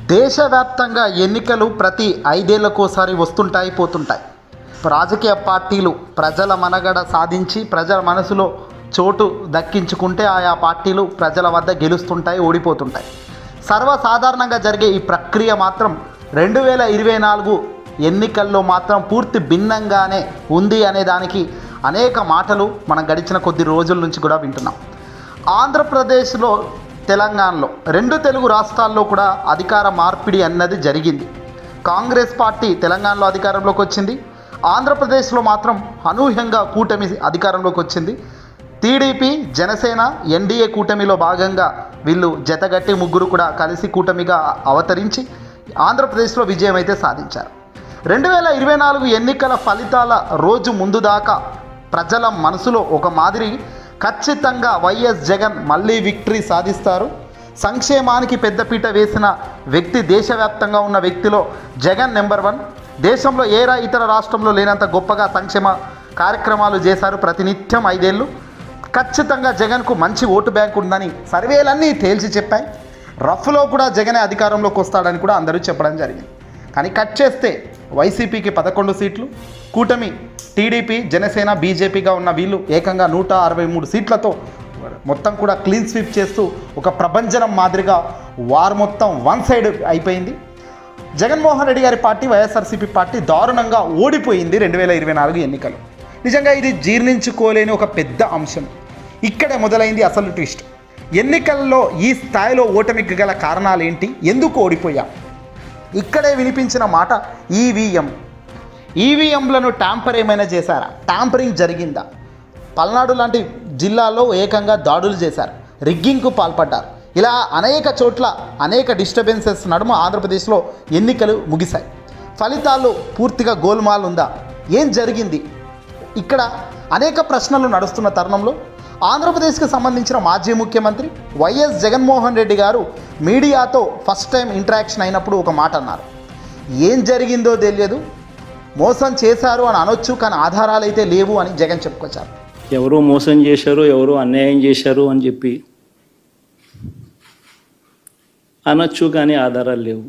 దేశవ్యాప్తంగా ఎన్నికలు ప్రతి ఐదేళ్లకోసారి వస్తుంటాయి పోతుంటాయి రాజకీయ పార్టీలు ప్రజల మనగడ సాధించి ప్రజల మనసులో చోటు దక్కించుకుంటే ఆయా పార్టీలు ప్రజల వద్ద గెలుస్తుంటాయి ఓడిపోతుంటాయి సర్వసాధారణంగా జరిగే ఈ ప్రక్రియ మాత్రం రెండు వేల ఇరవై నాలుగు ఎన్నికల్లో మాత్రం పూర్తి భిన్నంగానే ఉంది అనే దానికి అనేక మాటలు మనం గడిచిన కొద్ది రోజుల నుంచి కూడా వింటున్నాం ఆంధ్రప్రదేశ్లో తెలంగాణలో రెండు తెలుగు రాష్ట్రాల్లో కూడా అధికార మార్పిడి అన్నది జరిగింది కాంగ్రెస్ పార్టీ తెలంగాణలో అధికారంలోకి వచ్చింది ఆంధ్రప్రదేశ్లో మాత్రం అనూహ్యంగా కూటమి అధికారంలోకి వచ్చింది టీడీపీ జనసేన ఎన్డీఏ కూటమిలో భాగంగా వీళ్ళు జతగట్టి ముగ్గురు కూడా కలిసి కూటమిగా అవతరించి ఆంధ్రప్రదేశ్లో విజయం అయితే సాధించారు రెండు వేల ఇరవై నాలుగు ఎన్నికల ఫలితాల రోజు ముందు దాకా ప్రజల మనసులో ఒక మాదిరి ఖచ్చితంగా వైఎస్ జగన్ మళ్ళీ విక్టరీ సాధిస్తారు సంక్షేమానికి పెద్దపీట వేసిన వ్యక్తి దేశవ్యాప్తంగా ఉన్న వ్యక్తిలో జగన్ నెంబర్ వన్ దేశంలో ఏ రా ఇతర రాష్ట్రంలో లేనంత గొప్పగా సంక్షేమ కార్యక్రమాలు చేశారు ప్రతినిత్యం ఐదేళ్ళు ఖచ్చితంగా జగన్కు మంచి ఓటు బ్యాంక్ ఉందని సర్వేలన్నీ తేల్చి చెప్పాయి రఫ్లో కూడా జగనే అధికారంలోకి వస్తాడని కూడా అందరూ చెప్పడం జరిగింది కానీ కట్ చేస్తే వైసీపీకి పదకొండు సీట్లు కూటమి టీడీపీ జనసేన బీజేపీగా ఉన్న వీళ్ళు ఏకంగా నూట అరవై మూడు సీట్లతో మొత్తం కూడా క్లీన్ స్వీప్ చేస్తూ ఒక ప్రభంజనం మాదిరిగా వార్ మొత్తం వన్ సైడ్ అయిపోయింది జగన్మోహన్ రెడ్డి గారి పార్టీ వైఎస్ఆర్సీపీ పార్టీ దారుణంగా ఓడిపోయింది రెండు వేల ఇరవై నాలుగు ఎన్నికలు నిజంగా ఇది జీర్ణించుకోలేని ఒక పెద్ద అంశం ఇక్కడే మొదలైంది అసలు ట్విస్ట్ ఎన్నికల్లో ఈ స్థాయిలో ఓటమికి గల కారణాలు ఏంటి ఎందుకు ఓడిపోయాం ఇక్కడే వినిపించిన మాట ఈవీఎం ఈవీఎంలను ట్యాంపర్ ఏమైనా చేశారా ట్యాంపరింగ్ జరిగిందా పల్నాడు లాంటి జిల్లాలో ఏకంగా దాడులు చేశారు రిగ్గింగ్కు పాల్పడ్డారు ఇలా అనేక చోట్ల అనేక డిస్టర్బెన్సెస్ నడుమ ఆంధ్రప్రదేశ్లో ఎన్నికలు ముగిశాయి ఫలితాలు పూర్తిగా గోల్మాల్ ఉందా ఏం జరిగింది ఇక్కడ అనేక ప్రశ్నలు నడుస్తున్న తరుణంలో ఆంధ్రప్రదేశ్కి సంబంధించిన మాజీ ముఖ్యమంత్రి వైఎస్ జగన్మోహన్ రెడ్డి గారు మీడియాతో ఫస్ట్ టైం ఇంటరాక్షన్ అయినప్పుడు ఒక మాట అన్నారు ఏం జరిగిందో తెలియదు మోసం చేశారు అని అనొచ్చు కానీ ఆధారాలు అయితే లేవు అని జగన్ చెప్పుకొచ్చారు ఎవరో మోసం చేశారు ఎవరో అన్యాయం చేశారు అని చెప్పి అనొచ్చు కానీ ఆధారాలు లేవు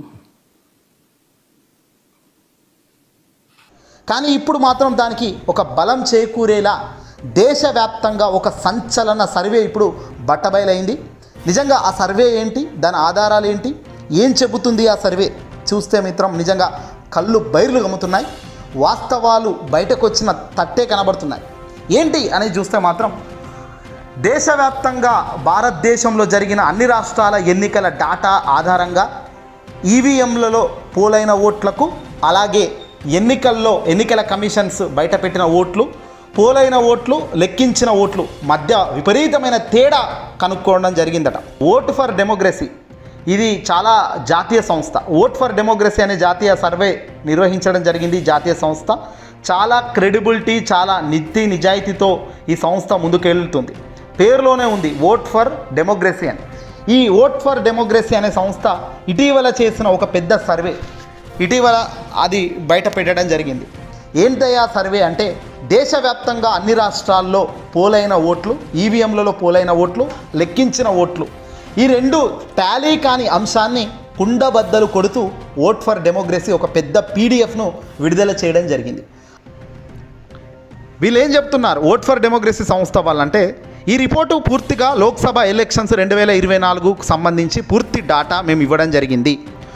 కానీ ఇప్పుడు మాత్రం దానికి ఒక బలం చేకూరేలా దేశవ్యాప్తంగా ఒక సంచలన సర్వే ఇప్పుడు బట్టబయలైంది నిజంగా ఆ సర్వే ఏంటి దాని ఆధారాలు ఏంటి ఏం చెబుతుంది ఆ సర్వే చూస్తే మిత్రం నిజంగా కళ్ళు బైర్లు గమ్ముతున్నాయి వాస్తవాలు బయటకు వచ్చిన తట్టే కనబడుతున్నాయి ఏంటి అని చూస్తే మాత్రం దేశవ్యాప్తంగా భారతదేశంలో జరిగిన అన్ని రాష్ట్రాల ఎన్నికల డాటా ఆధారంగా ఈవీఎంలలో పోలైన ఓట్లకు అలాగే ఎన్నికల్లో ఎన్నికల కమిషన్స్ బయటపెట్టిన ఓట్లు పోలైన ఓట్లు లెక్కించిన ఓట్లు మధ్య విపరీతమైన తేడా కనుక్కోవడం జరిగిందట ఓట్ ఫర్ డెమోక్రసీ ఇది చాలా జాతీయ సంస్థ ఓట్ ఫర్ డెమోక్రసీ అనే జాతీయ సర్వే నిర్వహించడం జరిగింది ఈ జాతీయ సంస్థ చాలా క్రెడిబిలిటీ చాలా నిత్య నిజాయితీతో ఈ సంస్థ ముందుకెళ్తుంది పేరులోనే ఉంది ఓట్ ఫర్ డెమోక్రసీ అని ఈ ఓట్ ఫర్ డెమోక్రసీ అనే సంస్థ ఇటీవల చేసిన ఒక పెద్ద సర్వే ఇటీవల అది బయట పెట్టడం జరిగింది ఏంటయ్యా సర్వే అంటే దేశవ్యాప్తంగా అన్ని రాష్ట్రాల్లో పోలైన ఓట్లు ఈవీఎంలలో పోలైన ఓట్లు లెక్కించిన ఓట్లు ఈ రెండు టాలీ కాని అంశాన్ని కుండబద్దలు కొడుతూ ఓట్ ఫర్ డెమోక్రసీ ఒక పెద్ద పీడిఎఫ్ను విడుదల చేయడం జరిగింది వీళ్ళు ఏం చెప్తున్నారు ఓట్ ఫర్ డెమోక్రసీ సంస్థ వాళ్ళంటే ఈ రిపోర్టు పూర్తిగా లోక్సభ ఎలక్షన్స్ రెండు వేల ఇరవై నాలుగుకు సంబంధించి పూర్తి డాటా మేము ఇవ్వడం జరిగింది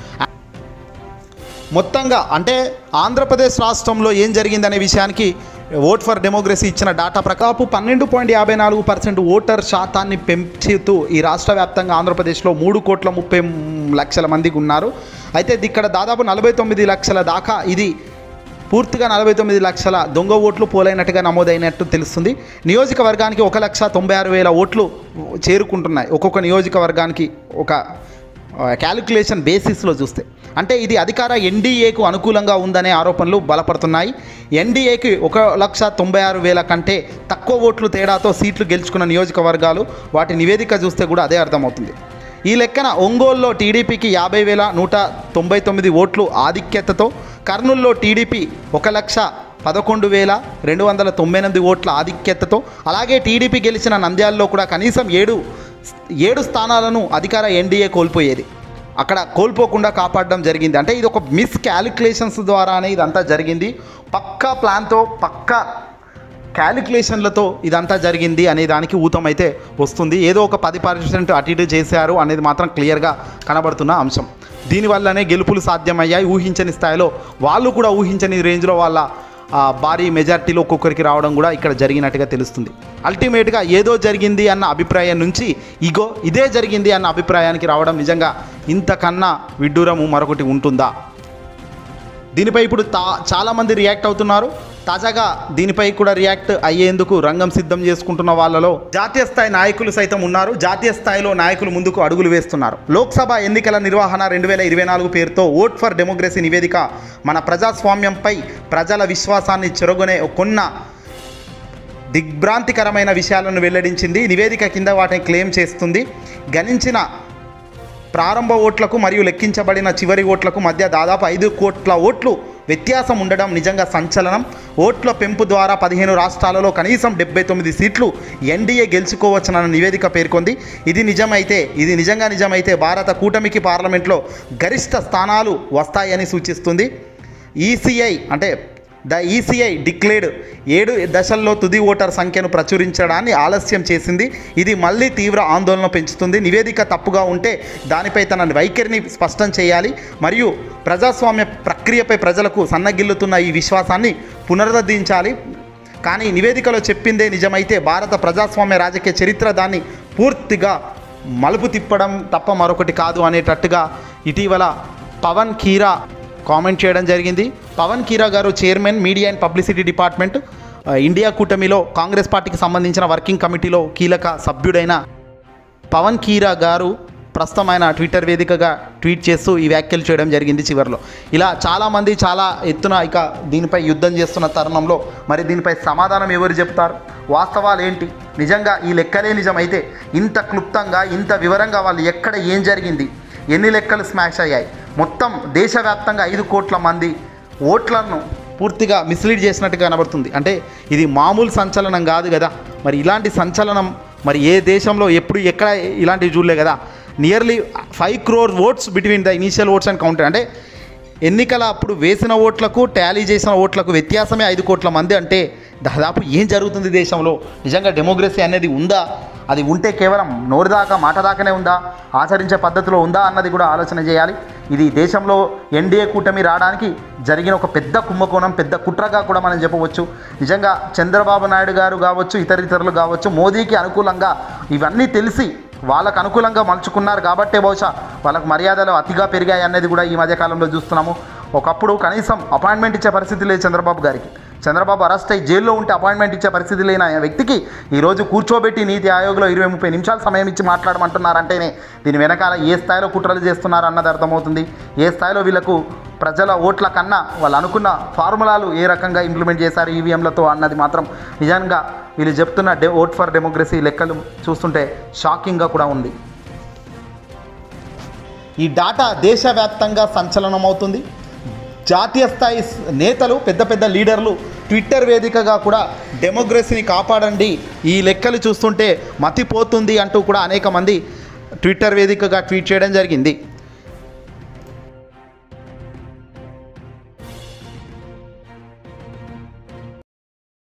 మొత్తంగా అంటే ఆంధ్రప్రదేశ్ రాష్ట్రంలో ఏం జరిగిందనే విషయానికి ఓట్ ఫర్ డెమోక్రసీ ఇచ్చిన డాటా ప్రకారం పన్నెండు పాయింట్ యాభై నాలుగు పర్సెంట్ ఓటర్ శాతాన్ని పెంచుతూ ఈ రాష్ట్ర వ్యాప్తంగా ఆంధ్రప్రదేశ్లో మూడు కోట్ల ముప్పై లక్షల మందికి ఉన్నారు అయితే ఇది ఇక్కడ దాదాపు నలభై తొమ్మిది లక్షల దాకా ఇది పూర్తిగా నలభై తొమ్మిది లక్షల దొంగ ఓట్లు పోలైనట్టుగా నమోదైనట్టు తెలుస్తుంది నియోజకవర్గానికి ఒక లక్ష తొంభై ఆరు వేల ఓట్లు చేరుకుంటున్నాయి ఒక్కొక్క నియోజకవర్గానికి ఒక క్యాలిక్యులేషన్ బేసిస్లో చూస్తే అంటే ఇది అధికార ఎన్డీఏకు అనుకూలంగా ఉందనే ఆరోపణలు బలపడుతున్నాయి ఎన్డీఏకి ఒక లక్ష తొంభై ఆరు వేల కంటే తక్కువ ఓట్లు తేడాతో సీట్లు గెలుచుకున్న నియోజకవర్గాలు వాటి నివేదిక చూస్తే కూడా అదే అర్థమవుతుంది ఈ లెక్కన ఒంగోలులో టీడీపీకి యాభై వేల నూట తొంభై తొమ్మిది ఓట్లు ఆధిక్యతతో కర్నూలులో టీడీపీ ఒక లక్ష పదకొండు వేల రెండు వందల తొంభై ఎనిమిది ఓట్ల ఆధిక్యతతో అలాగే టీడీపీ గెలిచిన నంద్యాలలో కూడా కనీసం ఏడు ఏడు స్థానాలను అధికార ఎన్డీఏ కోల్పోయేది అక్కడ కోల్పోకుండా కాపాడడం జరిగింది అంటే ఇది ఒక మిస్ క్యాలిక్యులేషన్స్ ద్వారానే ఇదంతా జరిగింది పక్కా ప్లాన్తో పక్కా క్యాలిక్యులేషన్లతో ఇదంతా జరిగింది అనే దానికి ఊతం అయితే వస్తుంది ఏదో ఒక పది పర్సెంట్ అటు ఇటు చేశారు అనేది మాత్రం క్లియర్గా కనబడుతున్న అంశం దీనివల్లనే గెలుపులు సాధ్యమయ్యాయి ఊహించని స్థాయిలో వాళ్ళు కూడా ఊహించని రేంజ్లో వాళ్ళ ఆ, భారీ మెజార్టీలో ఒక్కొక్కరికి రావడం కూడా ఇక్కడ జరిగినట్టుగా తెలుస్తుంది అల్టిమేట్గా ఏదో జరిగింది అన్న అభిప్రాయం నుంచి ఇగో ఇదే జరిగింది అన్న అభిప్రాయానికి రావడం నిజంగా ఇంతకన్నా విడ్డూరము మరొకటి ఉంటుందా దీనిపై ఇప్పుడు తా చాలామంది రియాక్ట్ అవుతున్నారు తాజాగా దీనిపై కూడా రియాక్ట్ అయ్యేందుకు రంగం సిద్ధం చేసుకుంటున్న వాళ్ళలో జాతీయ స్థాయి నాయకులు సైతం ఉన్నారు జాతీయ స్థాయిలో నాయకులు ముందుకు అడుగులు వేస్తున్నారు లోక్సభ ఎన్నికల నిర్వహణ రెండు వేల ఇరవై నాలుగు పేరుతో ఓట్ ఫర్ డెమోక్రసీ నివేదిక మన ప్రజాస్వామ్యంపై ప్రజల విశ్వాసాన్ని చెరగొనే కొన్న దిగ్భ్రాంతికరమైన విషయాలను వెల్లడించింది నివేదిక కింద వాటిని క్లెయిమ్ చేస్తుంది గణించిన ప్రారంభ ఓట్లకు మరియు లెక్కించబడిన చివరి ఓట్లకు మధ్య దాదాపు ఐదు కోట్ల ఓట్లు వ్యత్యాసం ఉండడం నిజంగా సంచలనం ఓట్ల పెంపు ద్వారా పదిహేను రాష్ట్రాలలో కనీసం డెబ్బై తొమ్మిది సీట్లు ఎన్డీఏ గెలుచుకోవచ్చునన్న నివేదిక పేర్కొంది ఇది నిజమైతే ఇది నిజంగా నిజమైతే భారత కూటమికి పార్లమెంట్లో గరిష్ట స్థానాలు వస్తాయని సూచిస్తుంది ఈసీఐ అంటే ద ఈసీఐ డిక్లేర్డ్ ఏడు దశల్లో తుది ఓటర్ సంఖ్యను ప్రచురించడాన్ని ఆలస్యం చేసింది ఇది మళ్ళీ తీవ్ర ఆందోళన పెంచుతుంది నివేదిక తప్పుగా ఉంటే దానిపై తన వైఖరిని స్పష్టం చేయాలి మరియు ప్రజాస్వామ్య ప్రక్రియపై ప్రజలకు సన్నగిల్లుతున్న ఈ విశ్వాసాన్ని పునరుద్ధరించాలి కానీ నివేదికలో చెప్పిందే నిజమైతే భారత ప్రజాస్వామ్య రాజకీయ చరిత్ర దాన్ని పూర్తిగా మలుపు తిప్పడం తప్ప మరొకటి కాదు అనేటట్టుగా ఇటీవల పవన్ ఖీరా కామెంట్ చేయడం జరిగింది పవన్ ఖీరా గారు chairman media and publicity department ఆ, ఇండియా కూటమిలో కాంగ్రెస్ పార్టీకి సంబంధించిన వర్కింగ్ కమిటీలో కీలక సభ్యుడైన పవన్ ఖీరా గారు ప్రస్తుతం ఆయన ట్విట్టర్ వేదికగా ట్వీట్ చేస్తూ ఈ వ్యాఖ్యలు చేయడం జరిగింది చివరిలో ఇలా చాలామంది చాలా ఎత్తున ఇక దీనిపై యుద్ధం చేస్తున్న తరుణంలో మరి దీనిపై సమాధానం ఎవరు చెప్తారు వాస్తవాలు ఏంటి నిజంగా ఈ లెక్కలే నిజమైతే ఇంత క్లుప్తంగా ఇంత వివరంగా వాళ్ళు ఎక్కడ ఏం జరిగింది ఎన్ని లెక్కలు స్మాష్ అయ్యాయి మొత్తం దేశవ్యాప్తంగా ఐదు కోట్ల మంది ఓట్లను పూర్తిగా మిస్లీడ్ చేసినట్టుగా కనబడుతుంది అంటే ఇది మామూలు సంచలనం కాదు కదా మరి ఇలాంటి సంచలనం మరి ఏ దేశంలో ఎప్పుడు ఎక్కడ ఇలాంటివి చూడలే కదా nearly five crore votes between the initial votes and counter అంటే ఎన్నికల అప్పుడు వేసిన ఓట్లకు టాలీ చేసిన ఓట్లకు వ్యత్యాసమే ఐదు కోట్ల మంది అంటే దాదాపు ఏం జరుగుతుంది దేశంలో నిజంగా డెమోక్రసీ అనేది ఉందా అది ఉంటే కేవలం నోరు దాకా మాట దాకానే ఉందా ఆచరించే పద్ధతిలో ఉందా అన్నది కూడా ఆలోచన చేయాలి ఇది దేశంలో ఎన్డీఏ కూటమి రావడానికి జరిగిన ఒక పెద్ద కుంభకోణం పెద్ద కుట్రగా కూడా మనం చెప్పవచ్చు నిజంగా చంద్రబాబు నాయుడు గారు కావచ్చు ఇతర ఇతరులు కావచ్చు మోదీకి అనుకూలంగా ఇవన్నీ తెలిసి వాళ్ళకు అనుకూలంగా మలుచుకున్నారు కాబట్టే బహుశా వాళ్ళకు మర్యాదలు అతిగా పెరిగాయి అనేది కూడా ఈ మధ్య కాలంలో చూస్తున్నాము ఒకప్పుడు కనీసం అపాయింట్మెంట్ ఇచ్చే పరిస్థితి లేదు చంద్రబాబు గారికి చంద్రబాబు అరెస్ట్ అయ్యి జైల్లో ఉంటే అపాయింట్మెంట్ ఇచ్చే పరిస్థితి లేని ఆయన వ్యక్తికి ఈరోజు కూర్చోబెట్టి నీతి ఆయోగ్లో ఇరవై ముప్పై నిమిషాలు సమయం ఇచ్చి మాట్లాడమంటున్నారంటేనే దీని వెనకాల ఏ స్థాయిలో కుట్రలు చేస్తున్నారు అన్నది అర్థమవుతుంది ఏ స్థాయిలో వీళ్ళకు ప్రజల ఓట్ల కన్నా వాళ్ళు అనుకున్న ఫార్ములాలు ఏ రకంగా ఇంప్లిమెంట్ చేశారు ఈవీఎంలతో అన్నది మాత్రం నిజంగా వీళ్ళు చెప్తున్న డె ఓట్ ఫర్ డెమోక్రసీ లెక్కలు చూస్తుంటే షాకింగ్గా కూడా ఉంది ఈ డాటా దేశవ్యాప్తంగా సంచలనం అవుతుంది జాతీయ స్థాయి స్- నేతలు పెద్ద పెద్ద లీడర్లు ట్విట్టర్ వేదికగా కూడా డెమోక్రసీని కాపాడండి ఈ లెక్కలు చూస్తుంటే మతిపోతుంది అంటూ కూడా అనేక మంది ట్విట్టర్ వేదికగా ట్వీట్ చేయడం జరిగింది